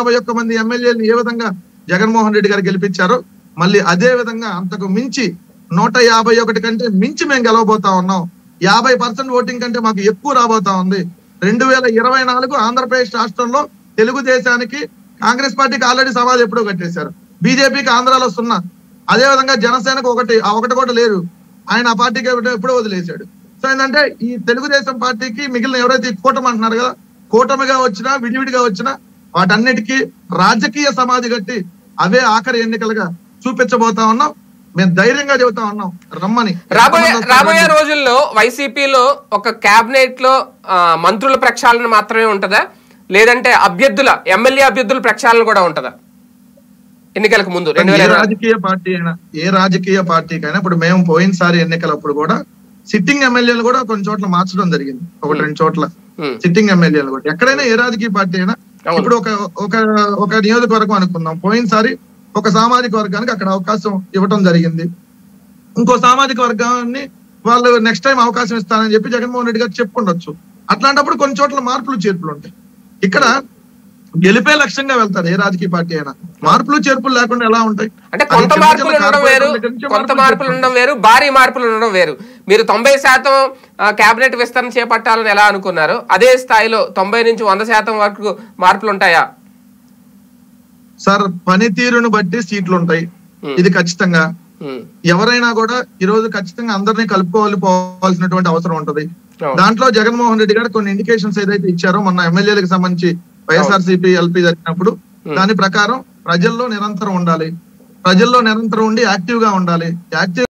యాభై ఒక్క మంది ఎమ్మెల్యేలను ఏ విధంగా జగన్మోహన్ రెడ్డి గారు గెలిపించారో మళ్ళీ అదే విధంగా అంతకు మించి నూట యాభై ఒకటి కంటే మించి మేము గెలవబోతా ఉన్నాం యాభై పర్సెంట్ ఓటింగ్ కంటే మాకు ఎక్కువ రాబోతా ఉంది రెండు వేల ఇరవై నాలుగు ఆంధ్రప్రదేశ్ రాష్ట్రంలో తెలుగుదేశానికి కాంగ్రెస్ పార్టీకి ఆల్రెడీ సమాధి ఎప్పుడో కట్టేశారు బీజేపీకి ఆంధ్రాలో సున్నా అదే విధంగా జనసేనకు ఒకటి ఆ ఒకటి కూడా లేరు ఆయన ఆ పార్టీకి ఎప్పుడో- ఎప్పుడో వదిలేశాడు సో ఏంటంటే ఈ తెలుగుదేశం పార్టీకి మిగిలిన ఎవరైతే ఈ కూటమి అంటున్నారు కదా కూటమిగా వచ్చినా విడివిడిగా వచ్చినా వాటన్నిటికీ రాజకీయ సమాధి కట్టి అవే ఆఖరి ఎన్నికలుగా చూపించబోతా ఉన్నాం మేము ధైర్యంగా చెబుతా ఉన్నాం రమ్మని రాబోయే రాబోయే రోజుల్లో వైసీపీలో ఒక కేబినెట్ లో ఆ, మంత్రుల ప్రక్షాళన మాత్రమే ఉంటదా లేదంటే అభ్యర్థుల ఎమ్మెల్యే అభ్యర్థుల ప్రక్షాళన కూడా ఉంటదా ఎన్నికలకు ముందు రెండు వేల ఏ ఇరవై రాజకీయ పార్టీ అయినా ఏ రాజకీయ పార్టీకైనా ఇప్పుడు మేము పోయినసారి ఎన్నికలప్పుడు కూడా సిట్టింగ్ ఎమ్మెల్యేలు కూడా కొన్ని చోట్ల మార్చడం జరిగింది ఒకటి రెండు చోట్ల Hmm. సిట్టింగ్ ఎమ్మెల్యేలు కూడా ఎక్కడైనా ఏ రాజకీయ పార్టీ అయినా అవును. ఇప్పుడు ఒక ఒక ఒక నియోజకవర్గం అనుకుందాం పోయినసారి ఒక సామాజిక వర్గానికి అక్కడ అవకాశం ఇవ్వటం జరిగింది ఇంకో సామాజిక వర్గాన్ని వాళ్ళు నెక్స్ట్ టైం అవకాశం ఇస్తానని చెప్పి జగన్మోహన్ రెడ్డి గారు చెప్పుకుండొచ్చు అట్లాంటప్పుడు కొన్ని చోట్ల మార్పులు చేర్పులు ఉంటాయి ఇక్కడ గెలిపే లక్ష్యంగా వెళ్తారు ఏ రాజకీయ పార్టీ అయినా మార్పులు చేర్పులు లేకుండా ఎలా ఉంటాయి అంటే అది కొంత చిన్న మార్పులు చిన్న ఉండడం వేరు కార్పొరేటర్ల దగ్గర నుంచి కొంత మార్పులు మార్పులు చేర్పులు ఉండడం వేరు భారీ మార్పులు ఉండడం వేరు మీరు తొంభై శాతం కేబినెట్ విస్తరణ చేపట్టాలని ఎలా అనుకున్నారు అదే స్థాయిలో తొంభై నుంచి వంద శాతం వరకు మార్పులు ఉంటాయా సార్ పనితీరును బట్టి సీట్లు ఉంటాయి Hmm. ఇది ఖచ్చితంగా ఉమ్, ఎవరైనా కూడా ఈ రోజు ఖచ్చితంగా అందరినీ కలుపుకోవాలి పోవాల్సినటువంటి అవసరం ఉంటది అవును. దాంట్లో జగన్మోహన్ రెడ్డి గారు కొన్ని ఇండికేషన్స్ ఏదైతే ఇచ్చారో మొన్న ఎమ్మెల్యేలకు సంబంధించి వైఎస్ఆర్సీపీ ఎల్పీ జరిగినప్పుడు దాని ప్రకారం ప్రజల్లో నిరంతరం ఉండాలి ప్రజల్లో నిరంతరం ఉండి యాక్టివ్ గా ఉండాలి యాక్టివ్